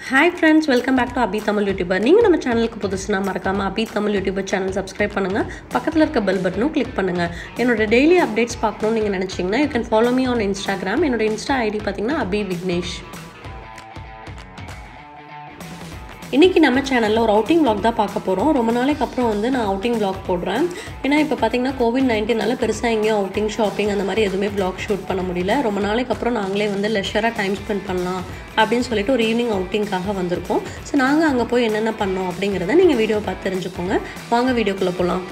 hi friends welcome back to Abhi Tamil YouTuber நீங்கள் நம்ம சேனலுக்கு புதுசுனா மறக்காமல் Abhi Tamil YouTuber channel subscribe பண்ணுங்கள் பக்கத்தில் இருக்க பெல் பட்டனும் கிளிக் பண்ணுங்கள் என்னோட டெய்லி அப்டேட்ஸ் பார்க்கணும்னு நீங்கள் நினச்சிங்கன்னா you can follow me on Instagram என்னோட இன்ஸ்டா ஐடி பார்த்தீங்கன்னா அபி விக்னேஷ் இன்றைக்கி நம்ம சேனலில் ஒரு அவுட்டிங் vlog தான் பார்க்க போகிறோம் ரொம்ப நாளைக்கு அப்புறம் வந்து நான் அவுட்டிங் vlog போடுறேன் ஏன்னா இப்போ பார்த்தீங்கன்னா கோவிட் நைன்டீனால பெருசாக எங்கேயும் அவுட்டிங் ஷாப்பிங் அந்த மாதிரி எதுவுமே vlog ஷூட் பண்ண முடியல ரொம்ப நாளைக்கு அப்புறம் நாங்களே வந்து லெஷராக டைம் ஸ்பெண்ட் பண்ணலாம் அப்படின்னு சொல்லிட்டு ஒரு ஈவினிங் அவுட்டிங்காக வந்திருக்கோம் ஸோ நாங்கள் அங்கே போய் என்னென்ன பண்ணோம் அப்படிங்கிறத நீங்கள் வீடியோ பார்த்து தெரிஞ்சுக்கோங்க வாங்க வீடியோக்குள்ளே போகலாம்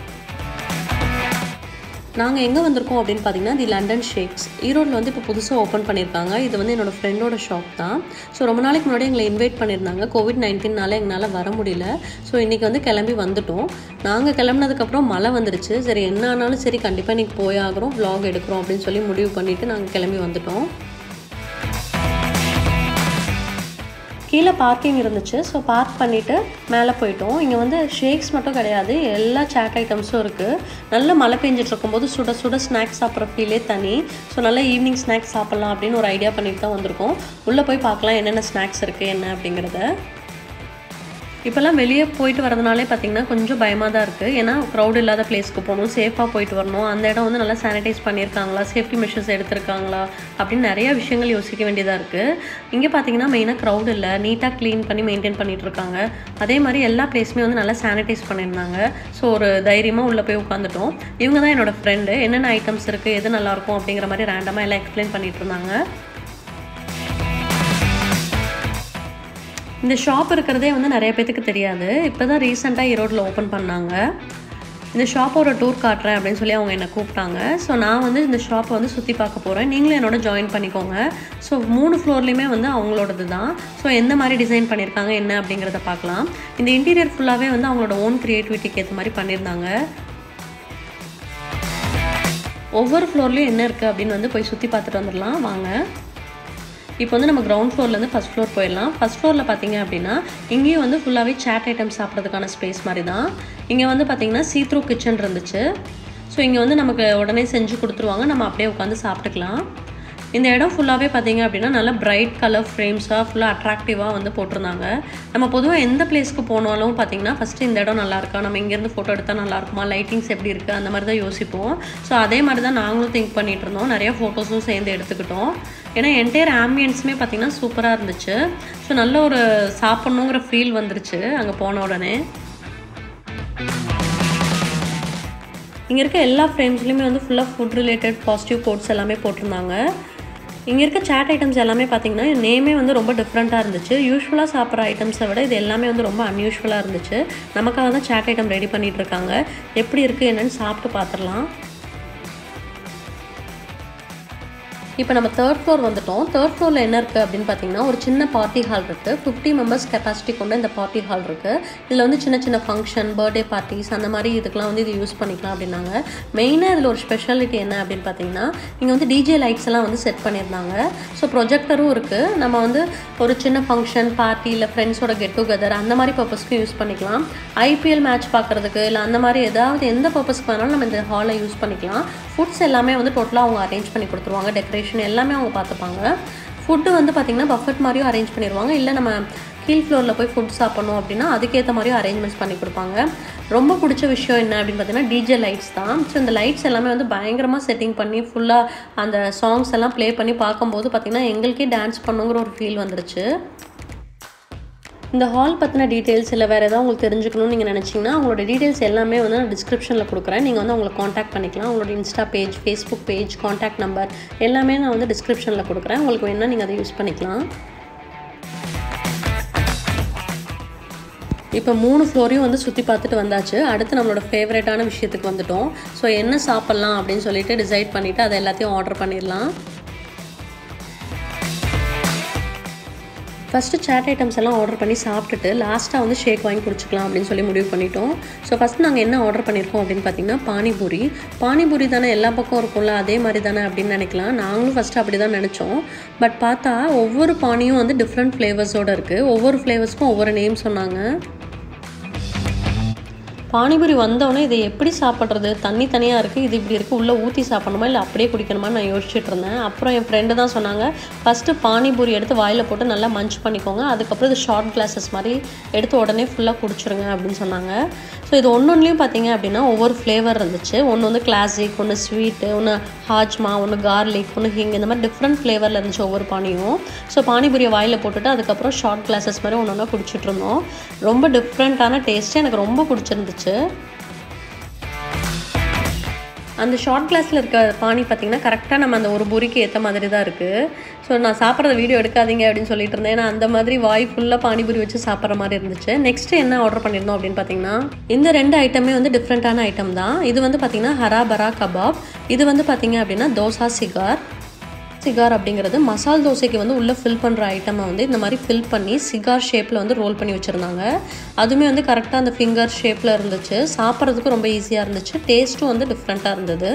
நாங்கள் எங்கே வந்திருக்கோம் அப்படின்னு பார்த்தீங்கன்னா தி லண்டன் ஷேக்ஸ் ஈரோடில் வந்து இப்போ புதுசாக ஓப்பன் பண்ணியிருக்காங்க இது வந்து என்னோடய ஃப்ரெண்டோட ஷாப் தான் ஸோ ரொம்ப நாளைக்கு முன்னாடி எங்களை இன்வைட் பண்ணியிருந்தாங்க கோவிட் நைன்டீன்னால எங்களால் வர முடியல ஸோ இன்றைக்கி வந்து கிளம்பி வந்துட்டோம் நாங்கள் கிளம்புனதுக்கப்புறம் மழை வந்துருச்சு சரி என்ன ஆனாலும் சரி கண்டிப்பாக இன்றைக்கி போயாகிறோம் vlog எடுக்கிறோம் அப்படின்னு சொல்லி முடிவு பண்ணிவிட்டு நாங்கள் கிளம்பி வந்துட்டோம் கீழே பார்க்கிங் இருந்துச்சு ஸோ பார்க் பண்ணிவிட்டு மேலே போயிட்டோம் இங்கே வந்து ஷேக்ஸ் மட்டும் கிடையாது எல்லா சேட் ஐட்டம்ஸும் இருக்குது நல்ல மழை பெஞ்சிட்டு இருக்கும்போது சுட சுட ஸ்நாக்ஸ் சாப்பிட்ற ஃபீலே தனி ஸோ நல்லா ஈவினிங் ஸ்நாக்ஸ் சாப்பிட்லாம் அப்படின்னு ஒரு ஐடியா பண்ணிட்டு தான் வந்திருக்கோம் உள்ளே போய் பார்க்கலாம் என்னென்ன ஸ்நாக்ஸ் இருக்குது என்ன அப்படிங்கிறத இப்போல்லாம் வெளியே போயிட்டு வரதுனாலே பார்த்தீங்கன்னா கொஞ்சம் பயமாக தான் இருக்குது ஏன்னா க்ரௌட் இல்லாத பிளேஸ்க்கு போகணும் சேஃபாக போயிட்டு வரணும் அந்த இடம் வந்து நல்லா சானிடைஸ் பண்ணியிருக்காங்களா சேஃப்டி மெஷர்ஸ் எடுத்திருக்காங்களா அப்படின்னு நிறைய விஷயங்கள் யோசிக்க வேண்டியதாக இருக்குது இங்கே பார்த்தீங்கன்னா மெயினாக க்ரௌட் இல்லை நீட்டாக க்ளீன் பண்ணி மெயின்டைன் பண்ணிட்டு இருக்காங்க அதே மாதிரி எல்லா பிளேஸுமே வந்து நல்லா சானிடைஸ் பண்ணியிருந்தாங்க ஸோ ஒரு தைரியமாக உள்ளே போய் உட்காந்துட்டோம் இவங்க தான் என்னோடய ஃப்ரெண்டு என்னென்ன ஐட்டம்ஸ் இருக்குது எது நல்லாயிருக்கும் அப்படிங்கிற மாதிரி ரேண்டமாக எல்லாம் எக்ஸ்பிளைன் பண்ணிட்டு இருந்தாங்க இந்த ஷாப் இருக்கிறதே வந்து நிறைய பேத்துக்கு தெரியாது இப்போ தான் ரீசெண்டாக ஈரோட்டில் ஓப்பன் பண்ணாங்க இந்த ஷாப்போட டூர் காட்டுறேன் அப்படின்னு சொல்லி அவங்க என்னை கூப்பிட்டாங்க ஸோ நான் வந்து இந்த ஷாப்பை வந்து சுற்றி பார்க்க போகிறேன் நீங்களும் என்னோட ஜாயின் பண்ணிக்கோங்க ஸோ மூணு ஃப்ளோர்லேயுமே வந்து அவங்களோடது தான் ஸோ எந்த மாதிரி டிசைன் பண்ணியிருக்காங்க என்ன அப்படிங்கிறத பார்க்கலாம் இந்த இன்டீரியர் ஃபுல்லாகவே வந்து அவங்களோட ஓன் க்ரியேட்டிவிட்டிக்கு ஏற்ற மாதிரி பண்ணியிருந்தாங்க ஒவ்வொரு ஃப்ளோர்லேயும் என்ன இருக்குது அப்படின்னு வந்து போய் சுற்றி பார்த்துட்டு வந்துடலாம் வாங்க இப்போ வந்து நம்ம கிரவுண்ட் ஃப்ளோர்லேருந்து ஃபஸ்ட் ஃப்ளோர் போயிடலாம் ஃபஸ்ட் ஃப்ளோரில் பார்த்தீங்க அப்படின்னா இங்கேயும் வந்து ஃபுல்லாகவே சேட் ஐட்டம் சாப்பிட்றதுக்கான ஸ்பேஸ் மாதிரி தான் இங்கே வந்து பார்த்தீங்கன்னா சீத்ரூ கிச்சன் இருந்துச்சு ஸோ இங்கே வந்து நமக்கு உடனே செஞ்சு கொடுத்துருவாங்க நம்ம அப்படியே உட்காந்து சாப்பிட்டுக்கலாம் இந்த இடம் ஃபுல்லாகவே பார்த்தீங்க அப்படின்னா நல்லா பிரைட் கலர் ஃப்ரேம்ஸாக ஃபுல்லாக அட்ராக்டிவாக வந்து போட்டிருந்தாங்க நம்ம பொதுவாக எந்த பிளேஸ்க்கு போனாலும் பார்த்தீங்கன்னா ஃபஸ்ட்டு இந்த இடம் நல்லா இருக்கா நம்ம இங்கேருந்து ஃபோட்டோ எடுத்தால் நல்லா இருக்குமா லைட்டிங்ஸ் எப்படி இருக்குது அந்த மாதிரி தான் யோசிப்போம் ஸோ அதே மாதிரி தான் நாங்களும் திங்க் பண்ணிகிட்டு இருந்தோம் நிறைய ஃபோட்டோஸும் சேர்ந்து எடுத்துக்கிட்டோம் ஏன்னா என்டையர் ஆம்பியன்ஸுமே பார்த்திங்கன்னா சூப்பராக இருந்துச்சு ஸோ நல்ல ஒரு சாப்பிட்ணுங்கிற ஃபீல் வந்துருச்சு அங்கே போன உடனே இங்கே இருக்க எல்லா ஃப்ரேம்ஸ்லையுமே வந்து ஃபுல்லாக ஃபுட் ரிலேட்டட் பாசிட்டிவ் கோட்ஸ் எல்லாமே போட்டிருந்தாங்க இங்கே இருக்க சேட் ஐட்டம்ஸ் எல்லாமே பார்த்தீங்கன்னா நேமே வந்து ரொம்ப டிஃப்ரெண்ட்டாக இருந்துச்சு யூஸ்வலாக சாப்பிட்ற ஐட்டம்ஸை விட இது எல்லாமே வந்து ரொம்ப அன்யூஷுவலாக இருந்துச்சு நமக்காக தான் சேட் ஐட்டம் ரெடி பண்ணிகிட்டு இருக்காங்க எப்படி இருக்குது என்னென்னு சாப்பிட்டு பார்த்துடலாம் இப்போ நம்ம தேர்ட் ஃப்ளோர் வந்துட்டோம் தேர்ட் ஃப்ளோரில் என்ன இருக்குது அப்படின்னு பார்த்தீங்கன்னா ஒரு சின்ன பார்ட்டி ஹால் இருக்குது ஃபிஃப்டி மெம்பர்ஸ் கெப்பாசிட்டி கொண்ட இந்த பார்ட்டி ஹால் இருக்குது இதில் வந்து சின்ன சின்ன ஃபங்க்ஷன் பர்த்டே பார்ட்டிஸ் அந்த மாதிரி இதுக்கெலாம் வந்து இது யூஸ் பண்ணிக்கலாம் அப்படின்னாங்க மெயினாக இதில் ஒரு ஸ்பெஷாலிட்டி என்ன அப்படின்னு பார்த்தீங்கன்னா இங்கே வந்து டிஜே லைட்ஸ் எல்லாம் வந்து செட் பண்ணியிருந்தாங்க ஸோ ப்ரொஜெக்டரும் இருக்குது நம்ம வந்து ஒரு சின்ன ஃபங்க்ஷன் பார்ட்டி இல்லை ஃப்ரெண்ட்ஸோட கெட் டுகெதர் அந்த மாதிரி பர்பஸ்க்கு யூஸ் பண்ணிக்கலாம் ஐபிஎல் மேட்ச் பார்க்குறதுக்கு இல்லை அந்த மாதிரி ஏதாவது எந்த பர்பஸ்க்கு வேணாலும் நம்ம இந்த ஹாலை யூஸ் பண்ணிக்கலாம் ஃபுட்ஸ் எல்லாமே வந்து டோட்டலாக அவங்க அரேஞ்ச் பண்ணி கொடுத்துருவாங்க டெக்கரேஷன் எல்லாமே அவங்க பார்த்துப்பாங்க ஃபுட்டு வந்து பார்த்திங்கன்னா பஃபெட் மாதிரியும் அரேஞ்ச் பண்ணிடுவாங்க இல்லை நம்ம கீழ் ஃப்ளோரில் போய் ஃபுட் சாப்பிட்ணும் அப்படின்னா அதுக்கேற்ற மாதிரியும் அரேஞ்ச்மெண்ட்ஸ் பண்ணி கொடுப்பாங்க ரொம்ப பிடிச்ச விஷயம் என்ன அப்படின்னு பார்த்தீங்கன்னா டிஜே லைட்ஸ் தான் ஸோ இந்த லைட்ஸ் எல்லாமே வந்து பயங்கரமாக செட்டிங் பண்ணி ஃபுல்லாக அந்த சாங்ஸ் எல்லாம் ப்ளே பண்ணி பார்க்கும்போது பார்த்திங்கன்னா எங்களுக்கே டான்ஸ் பண்ணுங்கிற ஒரு ஃபீல் வந்துருச்சு இந்த ஹால் பற்றின டீட்டெயில்ஸ் இல்லை வேறு ஏதாவது உங்களுக்கு தெரிஞ்சுக்கணும்னு நீங்கள் நினச்சிங்கன்னா அவங்களோட டீட்டெயில்ஸ் எல்லாமே வந்து நான் டிஸ்கிரிப்ஷனில் கொடுக்குறேன் நீங்கள் வந்து அவங்களை காண்டாக்ட் பண்ணிக்கலாம் அவங்களோட Insta page Facebook page contact number எல்லாமே நான் வந்து டிஸ்கிரிப்ஷனில் கொடுக்குறேன் உங்களுக்கு வேணால் நீங்கள் அதை யூஸ் பண்ணிக்கலாம் இப்போ மூணு ஃப்ளோரையும் வந்து சுற்றி பார்த்துட்டு வந்தாச்சு அடுத்து நம்மளோட ஃபேவரட்டான விஷயத்துக்கு வந்துட்டோம் ஸோ என்ன சாப்பிட்லாம் அப்படின்னு சொல்லிட்டு டிசைட் பண்ணிவிட்டு அதை எல்லாத்தையும் ஆர்டர் பண்ணிடலாம் ஃபஸ்ட்டு சேட் ஐட்டம்ஸ் எல்லாம் ஆர்டர் பண்ணி சாப்பிட்டுட்டு லாஸ்ட்டாக வந்து ஷேக் வாங்கி குடிச்சிக்கலாம் அப்படின்னு சொல்லி முடிவு பண்ணிட்டோம் ஸோ ஃபஸ்ட் நாங்கள் என்ன ஆர்டர் பண்ணியிருக்கோம் அப்படின்னு பார்த்தீங்கன்னா பானிபூரி பானிபூரி தானே எல்லா பக்கம் இருக்கும்ல அதே மாதிரி தானே அப்படின்னு நினைக்கலாம் நாங்களும் ஃபஸ்ட்டு அப்படி தான் நினச்சோம் பட் பார்த்தா ஒவ்வொரு பானியும் வந்து டிஃப்ரெண்ட் ஃப்ளேவர்ஸோடு இருக்குது ஒவ்வொரு ஃப்ளேவர்ஸ்க்கும் ஒவ்வொரு நேம் சொன்னாங்க பானிபூரி வந்தோடனே இதை எப்படி சாப்பிட்றது தண்ணி தனியாக இருக்குது இது இப்படி இருக்குது உள்ளே ஊற்றி சாப்பிடணுமா இல்லை அப்படியே குடிக்கணுமான்னு நான் யோசிச்சுட்டு இருந்தேன் அப்புறம் என் ஃப்ரெண்டு தான் சொன்னாங்க ஃபஸ்ட்டு பானிபூரி எடுத்து வாயில் போட்டு நல்லா மஞ்ச் பண்ணிக்கோங்க அதுக்கப்புறம் இது ஷார்ட் கிளாஸஸ் மாதிரி எடுத்து உடனே ஃபுல்லாக குடிச்சிருங்க அப்படின்னு சொன்னாங்க ஸோ இது ஒன்று ஒன்றுலையும் பார்த்தீங்க அப்படின்னா ஒவ்வொரு ஃப்ளேவர் இருந்துச்சு ஒன்று வந்து கிளாசிக் ஒன்று ஸ்வீட்டு ஒன்று ஹாஜ்மா ஒன்று கார்லிக் ஒன்று ஹிங் இந்த மாதிரி டிஃப்ரெண்ட் ஃப்ளேவரில் இருந்துச்சு ஒவ்வொரு பானியும் ஸோ பானிபூரியை வாயில் போட்டுட்டு அதுக்கப்புறம் ஷார்ட் கிளாஸஸ் மாதிரி ஒன்று ஒன்றா குடிச்சிட்டு இருந்தோம் ரொம்ப டிஃப்ரெண்ட்டான டேஸ்ட்டு எனக்கு ரொம்ப பிடிச்சிருந்துச்சு அந்த ஷார்ட் கிளாஸில் இருக்க பானி பார்த்திங்கன்னா கரெக்டாக நம்ம அந்த ஒரு பூரிக்கு ஏற்ற மாதிரி தான் இருக்குது ஸோ நான் சாப்பிட்றத வீடியோ எடுக்காதீங்க அப்படின்னு சொல்லிட்டு இருந்தேன் ஏன்னா அந்த மாதிரி வாய் ஃபுல்லாக பானிபூரி வச்சு சாப்பிட்ற மாதிரி இருந்துச்சு நெக்ஸ்ட்டு என்ன ஆர்டர் பண்ணியிருந்தோம் அப்படின்னு பார்த்தீங்கன்னா இந்த ரெண்டு ஐட்டமே வந்து டிஃப்ரெண்ட்டான ஐட்டம் தான் இது வந்து பார்த்திங்கன்னா ஹராபரா கபாப் இது வந்து பார்த்திங்க அப்படின்னா தோசா சிகார் சிகார் அப்படிங்கிறது மசால் தோசைக்கு வந்து உள்ளே ஃபில் பண்ணுற ஐட்டமை வந்து இந்த மாதிரி ஃபில் பண்ணி சிகார் ஷேப்பில் வந்து ரோல் பண்ணி வச்சுருந்தாங்க அதுவுமே வந்து கரெக்டாக அந்த ஃபிங்கர் ஷேப்பில் இருந்துச்சு சாப்பிட்றதுக்கு ரொம்ப ஈஸியாக இருந்துச்சு டேஸ்ட்டும் வந்து டிஃப்ரெண்ட்டாக இருந்தது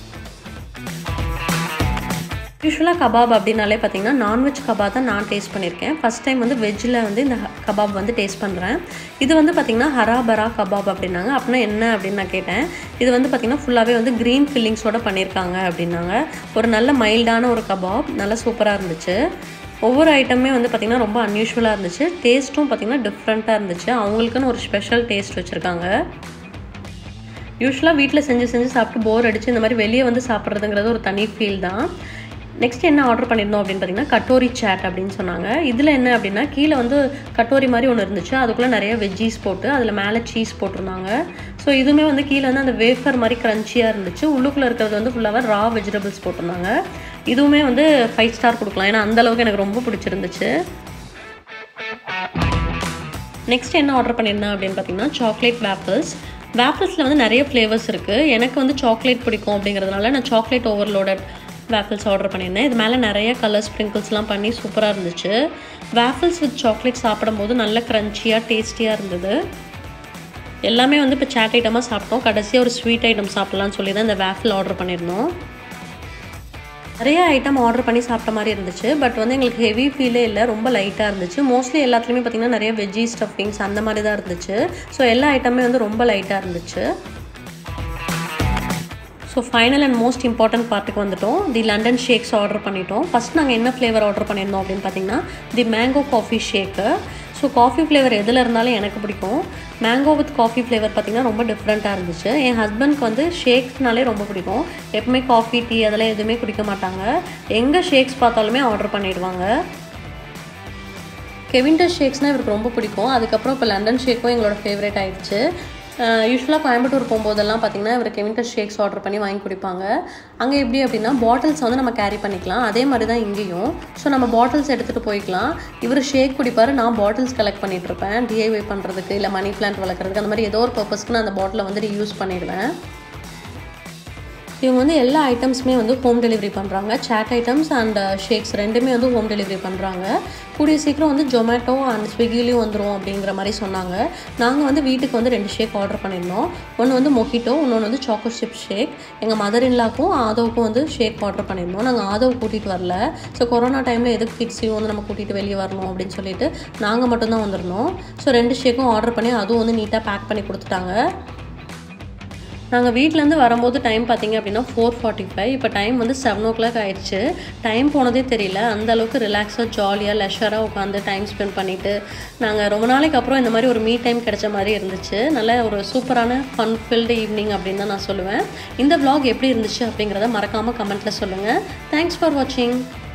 யூஸ்வலாக கபாப் அப்படின்னாலே பார்த்தீங்கன்னா நான்வெஜ் கபாப் தான் நான் டேஸ்ட் பண்ணியிருக்கேன் ஃபஸ்ட் டைம் வந்து வெஜ்ஜில் வந்து இந்த கபாப் வந்து டேஸ்ட் பண்ணுறேன் இது வந்து பார்த்திங்கன்னா ஹராபரா கபாப் அப்படின்னாங்க அப்படின்னா என்ன அப்படின்னு நான் கேட்டேன் இது வந்து பார்த்திங்கன்னா ஃபுல்லாகவே வந்து க்ரீன் ஃபில்லிங்ஸோட பண்ணியிருக்காங்க அப்படின்னாங்க ஒரு நல்ல மைல்டான ஒரு கபாப் நல்லா சூப்பராக இருந்துச்சு ஒவ்வொரு ஐட்டமே வந்து பார்த்திங்கன்னா ரொம்ப அன்யூஷுவலாக இருந்துச்சு டேஸ்ட்டும் பார்த்திங்கன்னா டிஃப்ரெண்ட்டாக இருந்துச்சு அவங்களுக்குன்னு ஒரு ஸ்பெஷல் டேஸ்ட் வச்சுருக்காங்க யூஸ்வலாக வீட்டில் செஞ்சு செஞ்சு சாப்பிட்டு போர் அடிச்சு இந்த மாதிரி வெளியே வந்து சாப்பிட்றதுங்கிறது ஒரு தனி ஃபீல் தான் நெக்ஸ்ட் என்ன ஆர்டர் பண்ணியிருந்தோம் அப்படின்னு பார்த்தீங்கன்னா கட்டோரி சேட் அப்படின்னு சொன்னாங்க இதில் என்ன அப்படின்னா கீழே வந்து கட்டோரி மாதிரி ஒன்று இருந்துச்சு அதுக்குள்ளே நிறைய வெஜ்ஜீஸ் போட்டு அதில் மேலே சீஸ் போட்டிருந்தாங்க ஸோ இதுவுமே வந்து கீழே வந்து அந்த வேஃபர் மாதிரி க்ரன்ச்சியாக இருந்துச்சு உள்ளுக்குள்ளே இருக்கிறது வந்து ஃபுல்லாக ரா வெஜிடபிள்ஸ் போட்டிருந்தாங்க இதுவுமே வந்து ஃபைவ் ஸ்டார் கொடுக்கலாம் ஏன்னா அந்தளவுக்கு எனக்கு ரொம்ப பிடிச்சிருந்துச்சு நெக்ஸ்ட் என்ன ஆர்டர் பண்ணியிருந்தேன் அப்படின்னு பார்த்தீங்கன்னா சாக்லேட் வேப்பிள்ஸ் வேப்பிள்ஸில் வந்து நிறைய ஃப்ளேவர்ஸ் இருக்குது எனக்கு வந்து சாக்லேட் பிடிக்கும் அப்படிங்கிறதுனால நான் சாக்லேட் ஓவர்லோடட் வேஃபிள்ஸ் ஆர்டர் பண்ணியிருந்தேன் இது மேலே நிறைய கலர் ஸ்ப்ரிங்கிள்ஸ்லாம் பண்ணி சூப்பராக இருந்துச்சு வேஃபிள்ஸ் வித் சாக்லேட் சாப்பிடும்போது நல்ல க்ரன்ச்சியாக டேஸ்டியாக இருந்தது எல்லாமே வந்து இப்போ சாட் ஐட்டமாக சாப்பிட்டோம் கடைசியாக ஒரு ஸ்வீட் ஐட்டம் சாப்பிட்லான்னு சொல்லி தான் இந்த வேஃபில் ஆர்டர் பண்ணியிருந்தோம் நிறைய ஐட்டம் ஆர்டர் பண்ணி சாப்பிட்ட மாதிரி இருந்துச்சு பட் வந்து எங்களுக்கு ஹெவி ஃபீலே இல்லை ரொம்ப லைட்டாக இருந்துச்சு மோஸ்ட்லி எல்லாத்துலேயுமே பார்த்திங்கன்னா நிறைய வெஜ்ஜி ஸ்டஃபிங்ஸ் அந்த மாதிரி தான் இருந்துச்சு ஸோ எல்லா ஐட்டமே வந்து ரொம்ப லைட்டாக இருந்துச்சு so final and most important பார்ட்டுக்கு வந்துட்டோம் தி லண்டன் ஷேக்ஸ் ஆர்டர் பண்ணிட்டோம் ஃபஸ்ட் நாங்கள் என்ன ஃப்ளேவர் ஆர்டர் பண்ணியிருந்தோம் அப்படின்னு பார்த்தீங்கன்னா the mango coffee shake so coffee flavour எதில் இருந்தாலும் எனக்கு பிடிக்கும் மேங்கோ வித் காஃபி ஃப்ளேவர் பார்த்திங்கன்னா ரொம்ப டிஃப்ரெண்ட்டாக இருந்துச்சு என் ஹஸ்பண்ட்க்கு வந்து ஷேக்ஸ்னாலே ரொம்ப பிடிக்கும் எப்பவுமே காஃபி டீ அதெல்லாம் எதுவுமே குடிக்க மாட்டாங்க எங்கே ஷேக்ஸ் பார்த்தாலுமே ஆர்டர் பண்ணிடுவாங்க கெவின்டர் ஷேக்ஸ்னால் இவருக்கு ரொம்ப பிடிக்கும் அதுக்கப்புறம் இப்போ லண்டன் ஷேக்கும் எங்களோட ஃபேவரேட் ஆயிடுச்சு யூஸ்வலாக கோயம்புத்தூர் போகும்போதெல்லாம் பார்த்தீங்கன்னா இவர் கெமிக்கல் ஷேக்ஸ் ஆர்டர் பண்ணி வாங்கி குடிப்பாங்க அங்கே எப்படி அப்படின்னா பாட்டில்ஸ் வந்து நம்ம கேரி பண்ணிக்கலாம் அதே மாதிரி தான் இங்கேயும் ஸோ நம்ம பாட்டில்ஸ் எடுத்துகிட்டு போய்க்கலாம் இவர் ஷேக் குடிப்பார் நான் பாட்டில்ஸ் கலெக்ட் பண்ணிகிட்டு இருப்பேன் டிஐஒய் பண்ணுறதுக்கு இல்லை மணி பிளான்ட் வளர்க்குறதுக்கு அந்த மாதிரி ஏதோ ஒரு பர்பஸ்க்கு நான் அந்த பாட்டிலை வந்துட்டு யூஸ் பண்ணிடுவேன் இவங்க வந்து எல்லா ஐட்டம்ஸுமே வந்து ஹோம் டெலிவரி பண்ணுறாங்க சேட் ஐட்டம்ஸ் அண்ட் ஷேக்ஸ் ரெண்டுமே வந்து ஹோம் டெலிவரி பண்ணுறாங்க கூடிய சீக்கிரம் வந்து ஜொமேட்டோ அண்ட் ஸ்விக்கிலையும் வந்துடும் அப்படிங்கிற மாதிரி சொன்னாங்க நாங்கள் வந்து வீட்டுக்கு வந்து ரெண்டு ஷேக் ஆர்டர் பண்ணியிருந்தோம் ஒன்று வந்து மொஹிட்டோ இன்னொன்று வந்து சாக்கோ சிப் ஷேக் எங்கள் மதர் இன்லாக்கும் ஆதவுக்கும் வந்து ஷேக் ஆர்டர் பண்ணியிருந்தோம் நாங்கள் ஆதவ் கூட்டிகிட்டு வரல ஸோ கொரோனா டைமில் எதுக்கு கிட்ஸையும் வந்து நம்ம கூட்டிகிட்டு வெளியே வரணும் அப்படின்னு சொல்லிட்டு நாங்கள் மட்டும்தான் வந்திருந்தோம் ஸோ ரெண்டு ஷேக்கும் ஆர்டர் பண்ணி அதுவும் வந்து நீட்டாக பேக் பண்ணி கொடுத்துட்டாங்க நாங்கள் வீட்டிலேருந்து வரும்போது டைம் பார்த்தீங்க அப்படின்னா ஃபோர் ஃபார்ட்டி ஃபைவ் இப்போ டைம் வந்து செவன் ஓ கிளாக் ஆயிடுச்சு டைம் போனதே தெரியல அந்த அளவுக்கு ரிலாக்ஸாக ஜாலியாக லெஷராக உட்காந்து டைம் ஸ்பெண்ட் பண்ணிவிட்டு நாங்கள் ரொம்ப நாளைக்கு அப்புறம் இந்த மாதிரி ஒரு மீ டைம் கிடைச்ச மாதிரி இருந்துச்சு நல்ல ஒரு சூப்பரான ஃபன் ஃபில்டு ஈவினிங் அப்படின்னு தான் நான் சொல்லுவேன் இந்த vlog எப்படி இருந்துச்சு அப்படிங்கிறத மறக்காமல் கமெண்ட்டில் சொல்லுங்கள் தேங்க்ஸ் ஃபார் வாட்சிங்